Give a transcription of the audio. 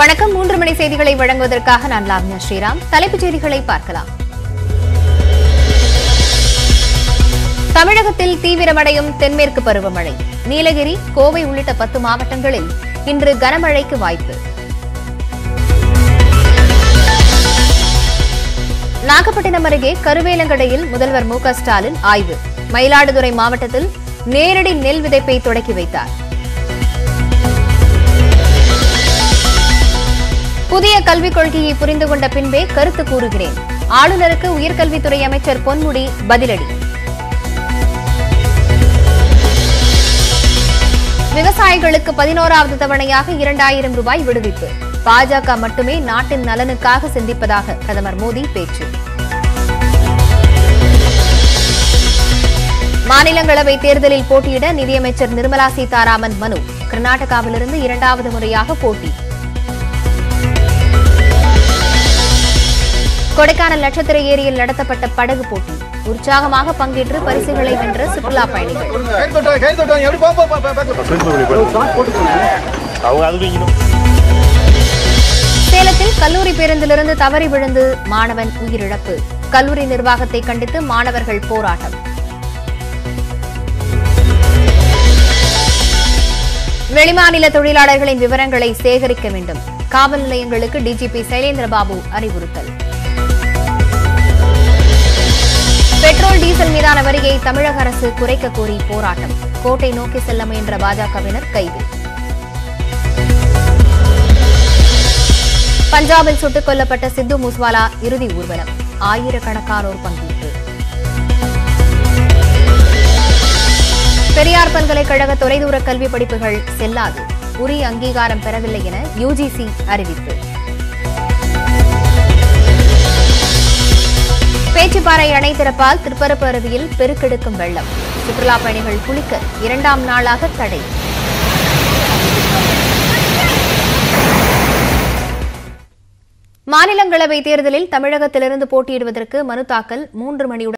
வணக்கம் மூன்று மணி செய்திகளை வழங்குவதற்காக நான் லாவண்யா ஸ்ரீராம் தலைப்புச் செய்திகளை பார்க்கலாம் தமிழகத்தில் தீவிரமடையும் தென்மேற்கு பருவமழை நீலகிரி கோவை உள்ளிட்ட பத்து மாவட்டங்களில் இன்று கனமழைக்கு வாய்ப்பு நாகப்பட்டினம் அருகே கருவேலங்கடையில் முதல்வர் மு க ஸ்டாலின் ஆய்வு மயிலாடுதுறை மாவட்டத்தில் நேரடி நெல் விதைப்பை தொடக்கி வைத்தார் புதிய கல்விக் கொள்கையை புரிந்து கொண்ட பின்பே கருத்து கூறுகிறேன் ஆளுநருக்கு உயர்கல்வித்துறை அமைச்சர் பொன்முடி பதிலடி விவசாயிகளுக்கு பதினோராவது தவணையாக இரண்டாயிரம் ரூபாய் விடுவிப்பு பாஜக மட்டுமே நாட்டின் நலனுக்காக சிந்திப்பதாக பிரதமர் மோடி பேச்சு மாநிலங்களவை தேர்தலில் போட்டியிட நிதியமைச்சர் நிர்மலா சீதாராமன் மனு கர்நாடகாவிலிருந்து இரண்டாவது முறையாக போட்டி கொடைக்கானல் நட்சத்திர ஏரியில் நடத்தப்பட்ட படகு போட்டி உற்சாகமாக பங்கேற்று பரிசுகளை வென்ற சுற்றுலா பயணிகள் கை தொட்டாங்க கை தொட்டாங்க எப்படி போ போ போ, போ அவங்க அது வைக்கணும் சேலத்தில் கல்லூரி பேருந்திலிருந்து தவறி விழுந்து மாணவன் உயிரிழப்பு கல்லூரி நிர்வாகத்தை கண்டித்து மாணவர்கள் போராட்டம் வெளிமாநில தொழிலாளர்களின் விவரங்களை சேகரிக்க வேண்டும் காவல் நிலையங்களுக்கு டிஜிபி சைலேந்திரபாபு அறிவுறுத்தல் பெட்ரோல் டீசல் மீதான வரியை தமிழக அரசு குறைக்க கோரி போராட்டம் கோட்டை நோக்கி செல்ல முயன்ற பாஜகவினர் கைது பஞ்சாபில் சுட்டுக் கொல்லப்பட்ட சித்து மூஸ்வாலா இறுதி ஊர்வலம் ஆயிரக்கணக்கானோர் பங்கேற்பு பெரியார் பல்கலைக்கழக தொலைதூர கல்வி படிப்புகள் செல்லாது உரிய அங்கீகாரம் பெறவில்லை என யுஜிசி அறிவிப்பு பேச்சுப்பாறை அணை திறப்பால் திருப்பரப்பு அருவியில் பெருக்கெடுக்கும் வெள்ளம் சுற்றுலா பயணிகள் குளிக்க இரண்டாம் நாளாக தடை மாநிலங்களவை தேர்தலில் தமிழகத்திலிருந்து போட்டியிடுவதற்கு மனு தாக்கல் மூன்று மணியுடன்